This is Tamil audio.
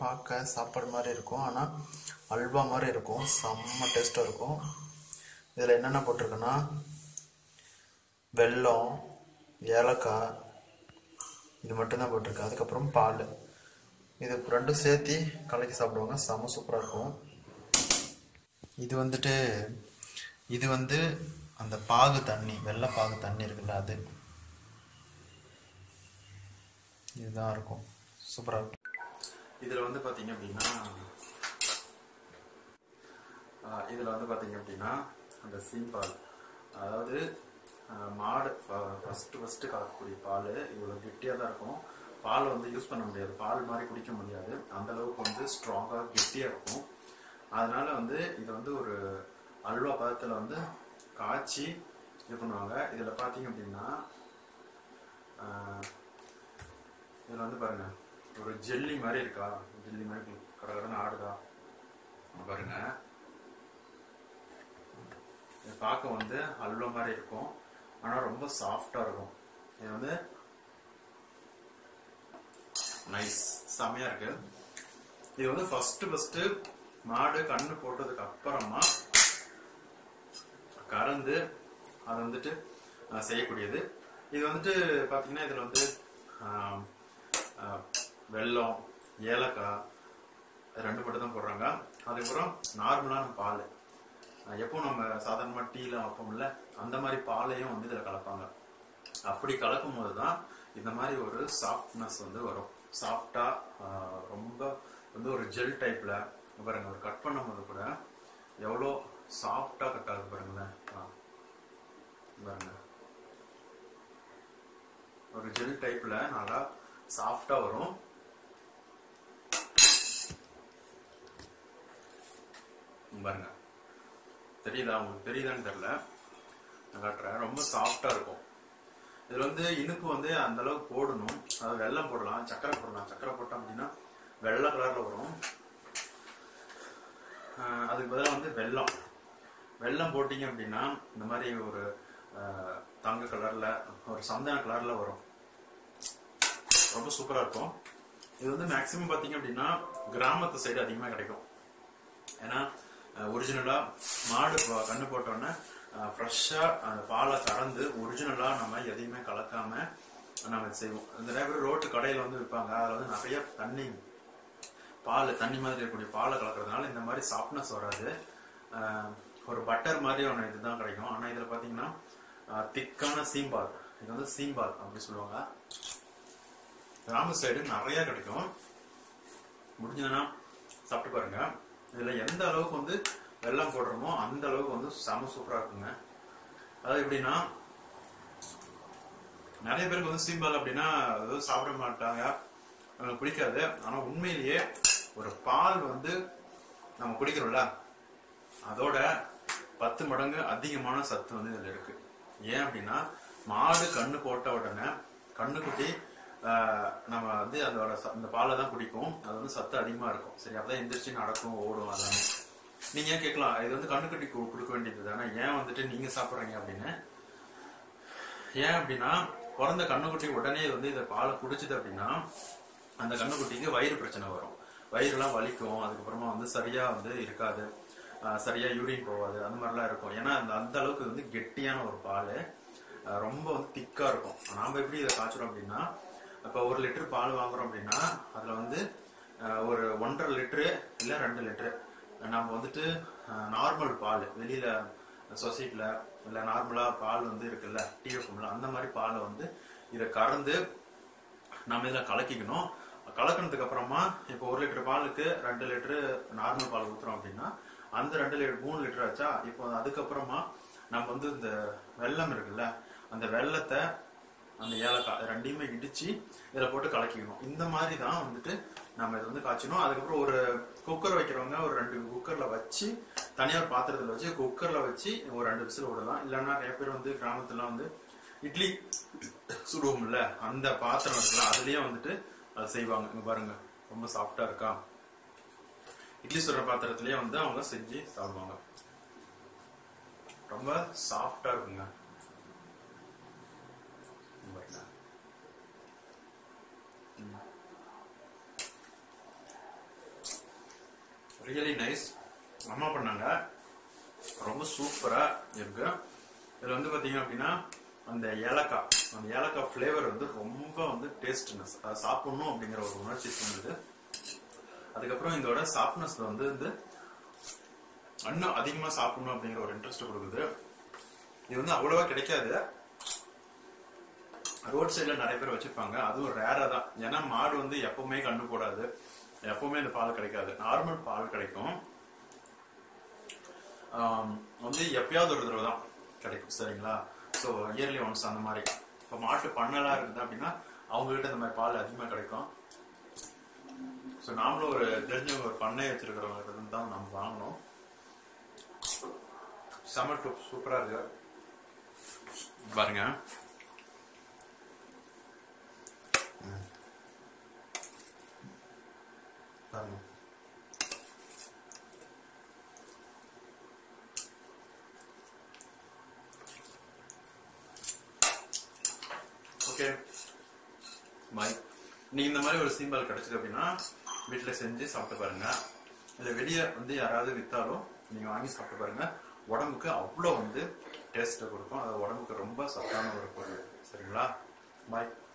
பார்க்க சாப்பாடு மாதிரி இருக்கும் ஆனால் அல்வா மாதிரி இருக்கும் செம்ம டேஸ்ட்டாக இருக்கும் இதில் என்னென்ன போட்டிருக்குன்னா வெல்லம் ஏலக்காய் இது மட்டும்தான் போட்டிருக்கு அதுக்கப்புறம் பால் இது ரெண்டும் சேர்த்து கலக்கி சாப்பிடுவாங்க செம்ம சூப்பராக இருக்கும் இது வந்துட்டு இது வந்து அந்த பாகு தண்ணி வெள்ளை பாகு தண்ணி இருக்குல்ல அது இதுதான் இருக்கும் சூப்பராக இருக்கும் இதில் வந்து பார்த்தீங்க அப்படின்னா இதில் வந்து பார்த்தீங்க அப்படின்னா அந்த சீம்பால் அதாவது ஆஹ், மாடு ஃபஸ்ட்டு ஃபஸ்ட்டு கலக்கக்கூடிய பால் இவ்வளோ கெட்டியாக தான் இருக்கும் பால் வந்து யூஸ் பண்ண முடியாது பால் மாதிரி குடிக்க முடியாது அந்த அளவுக்கு வந்து ஸ்ட்ராங்காக கெட்டியாக இருக்கும் அதனால வந்து இது வந்து ஒரு அல்வா பதத்தில் வந்து காய்ச்சி இது பண்ணுவாங்க இதில் பார்த்தீங்க அப்படின்னா ஆஹ், இதில் வந்து பாருங்க ஒரு ஜெல்லி மாதிரி இருக்கா ஜெல்லி மாதிரி கடகடன்னு ஆடுதா இங்க பாருங்க இது பார்க்க வந்து அல்வா மாதிரி இருக்கும் ஆனால் ரொம்ப சாஃப்டாக இருக்கும் இது வந்து நைஸ் செமையா இருக்கு இது வந்து ஃபர்ஸ்ட் ஃபர்ஸ்ட் மாடு கண்ணு போட்டதுக்கு அப்புறமா கறந்து அதை வந்துட்டு அஹ், செய்யக்கூடியது இது வந்துட்டு பார்த்தீங்கன்னா இதில் வந்து ஆஹ், ஆஹ், வெல்லம் ஏலக்காய் இது ரெண்டு மட்டும் தான் போடுறாங்க அதுக்கப்புறம் நார்மலான பால் எப்போ நம்ம சாதாரணமாக டீலாம் வைப்போம்ல அந்த மாதிரி பாலையும் வந்து இதில் கலப்பாங்க அப்படி கலக்கும் போது தான் இந்த மாதிரி ஒரு சாஃப்ட்னஸ் வந்து வரும் சாஃப்டாக ரொம்ப வந்து ஒரு ஜெல் டைப்பில் பாருங்க ஒரு கட் பண்ணும்போது கூட எவ்வளோ சாஃப்டாக கட் ஆகுது பாருங்களேன் ஆ. பாருங்க ஒரு ஜெல் டைப்பில் நல்லா சாஃப்டாக வரும் இங்க பாருங்க தெரியுதா உங்களுக்கு தெரியுதான்னு தெரியல நான் காட்டுறேன் ரொம்ப சாஃப்டா இருக்கும் இதுல வந்து இனிப்பு வந்து அந்த அளவுக்கு போடணும் அதாவது வெல்லம் போடலாம் சக்கரை போடலாம் சக்கரை போட்டோம் அப்படின்னா வெள்ளை கலர்ல வரும் ஆஹ் அதுக்கு பதிலாக வந்து வெல்லம் வெல்லம் போட்டீங்க அப்படின்னா இந்த மாதிரி ஒரு ஆஹ் தங்க கலர்ல ஒரு சந்தன கலர்ல வரும் ரொம்ப சூப்பரா இருக்கும் இது வந்து மேக்சிமம் பாத்தீங்க அப்படின்னா கிராமத்து சைடு அதிகமா கிடைக்கும் ஏன்னா ஒரிஜினலாக மாடு ப- கண்ணு போட்டோன்னே ஃப்ரெஷ்ஷாக அந்த பாலை கறந்து ஒரிஜினலாக நம்ம எதையுமே கலக்காம நம்ம இது செய்வோம் இந்த நிறைய பேர் ரோட்டு கடையில் வந்து விற்பாங்க அதில் வந்து நிறைய தண்ணி பால் தண்ணி மாதிரி இருக்கக்கூடிய பாலை கலக்கிறதுனால இந்த மாதிரி சாஃப்ட்னஸ் வராது அஹ், ஒரு பட்டர் மாதிரி ஒன்று இதுதான் கிடைக்கும் ஆனால் இதில் பார்த்தீங்கன்னா திக்கான சீம்பால் இது வந்து சீம்பால் அப்படி சொல்லுவாங்க கிராம சைடு நிறைய கிடைக்கும் முடிஞ்சதுன்னா சாப்பிட்டு பாருங்க இதுல எந்த அளவுக்கு வந்து வெல்லம் போடுறோமோ அந்த அளவுக்கு வந்து செம சூப்பரா இருக்குங்க அதாவது எப்படின்னா நிறைய பேருக்கு வந்து சீம்பால் அப்படின்னா அதாவது சாப்பிட மாட்டாங்க அவங்களுக்கு பிடிக்காது ஆனா உண்மையிலேயே ஒரு பால் வந்து நம்ம குடிக்கிறோம்ல அதோட பத்து மடங்கு அதிகமான சத்து வந்து இதுல இருக்கு ஏன் அப்படின்னா மாடு கண்ணு போட்ட உடனே கண்ணுக்குட்டி ஆஹ், நம்ம வந்து அதோட ச- அந்த பாலை தான் குடிக்கும் அது வந்து சத்து அதிகமா இருக்கும் சரி அப்பதான் எந்திரிச்சு நடக்கும் ஓடும் எல்லாமே நீங்க ஏன் கேட்கலாம் இது வந்து கண்ணுக்குட்டி கு- கொடுக்க வேண்டியது தானே ஏன் வந்துட்டு நீங்க சாப்பிடுறீங்க அப்படின்னு ஏன் அப்படின்னா பிறந்த கண்ணுக்குட்டி உடனே வந்து இந்த பாலை குடிச்சது அப்படின்னா அந்த கண்ணுக்குட்டிக்கு வயிறு பிரச்சனை வரும் வயிறுலாம் வலிக்கும் அதுக்கப்புறமா வந்து சரியா வந்து இருக்காது ஆஹ் சரியா யூரின் போகாது அந்த மாதிரிலாம் இருக்கும் ஏன்னா அந்த அந்த அளவுக்கு இது வந்து கெட்டியான ஒரு பால் ஆஹ் ரொம்ப வந்து திக்கா இருக்கும் நாம எப்படி இதை காய்ச்சுறோம் அப்படின்னா இப்போ ஒரு லிட்டர் பால் வாங்குறோம் அப்படின்னா அதுல வந்து ஆஹ் ஒரு ஒன்றரை லிட்டரு இல்ல ரெண்டு லிட்டரு நம்ம வந்துட்டு நார்மல் பால் வெளியில சொசைட்டில இல்ல நார்மலா பால் வந்து இருக்குல்ல டீ வைப்போம்ல அந்த மாதிரி பாலை வந்து இதை கறந்து நம்ம இதில் கலக்கிக்கணும் கலக்கினதுக்கு அப்புறமா இப்போ ஒரு லிட்டர் பாலுக்கு ரெண்டு லிட்டரு நார்மல் பால் ஊத்துறோம் அப்படின்னா அந்த ரெண்டு லிட்டர் மூணு லிட்டர் ஆச்சா இப்போ அதுக்கப்புறமா நம்ம வந்து இந்த வெல்லம் இருக்குல்ல அந்த வெல்லத்தை அந்த ஏலக்காய் இது ரெண்டையுமே இடிச்சு இதில் போட்டு கலக்கிக்கணும் இந்த மாதிரி தான் வந்துட்டு நம்ம இதை வந்து காய்ச்சணும் அதுக்கப்புறம் ஒரு குக்கர் வைக்கிறவங்க ஒரு ரெண்டு குக்கர்ல வச்சு தனியார் பாத்திரத்தில் வச்சு குக்கர்ல வச்சு ஒரு ரெண்டு விசில் விடலாம் இல்லைன்னா நிறைய பேர் வந்து கிராமத்துல வந்து இட்லி சுடுவோம்ல அந்த பாத்திரம் இருக்குல்ல அதுலயே வந்துட்டு அதை செய்வாங்க இங்க பாருங்க ரொம்ப சாஃப்டா இருக்கா இட்லி சுடுற பாத்திரத்திலேயே வந்து அவங்க செஞ்சு சாப்பிடுவாங்க ரொம்ப சாஃப்டா இருக்குங்க இங்க பாருங்க. ம். ரியலி நைஸ் அம்மா பண்ணாங்க ரொம்ப சூப்பரா இருக்கு இதுல வந்து பாத்தீங்க அப்படின்னா அந்த ஏலக்காய் அந்த ஏலக்காய் ஃப்ளேவர் வந்து ரொம்ப வந்து டேஸ்ட்னஸ் அது சாப்பிடணும் அப்படிங்கிற ஒரு உணர்ச்சி தோணுது அதுக்கப்புறம் இதோட சாஃப்ட்னஸ் வந்து வந்து இன்னும் அதிகமா சாப்பிடணும் அப்படிங்கிற ஒரு இன்ட்ரெஸ்ட் கொடுக்குது இது வந்து அவ்வளவா கிடைக்காது ரோட் சைடுல நிறைய பேர் வச்சிருப்பாங்க அதுவும் ரேரா தான் ஏன்னா மாடு வந்து எப்பவுமே கண்ணு போடாது எப்பவுமே இந்த பால் கிடைக்காது நார்மல் பால் கிடைக்கும் ஆம், வந்து எப்பயாவது ஒரு தடவை தான் கிடைக்கும் சரிங்களா ஸோ இயர்லி ஒன்ஸ் அந்த மாதிரி இப்போ மாட்டு பண்ணலாம் இருக்குது அப்படின்னா அவங்க கிட்ட இந்த மாதிரி பால் அதிகமாக கிடைக்கும் ஸோ நாமளும் ஒரு தெரிஞ்சவங்க ஒரு பண்ணை வச்சிருக்கிறவங்க கிட்ட இருந்து தான் நம்ம வாங்கணும் செம டூப் சூப்பரா இருக்கு பாருங்க ம். பாருங்க ஓகே பாய் நீங்க இந்த மாதிரி ஒரு சீம்பால் கிடைச்சது அப்படின்னா வீட்டில் செஞ்சு சாப்பிட்டு பாருங்க இல்லை வெளியே வந்து யாராவது வித்தாலும் நீங்க வாங்கி சாப்பிட்டு பாருங்க உடம்புக்கு அவ்வளோ வந்து டேஸ்ட்டை கொடுக்கும் அது உடம்புக்கு ரொம்ப சத்தான ஒரு பொருள் சரிங்களா பாய்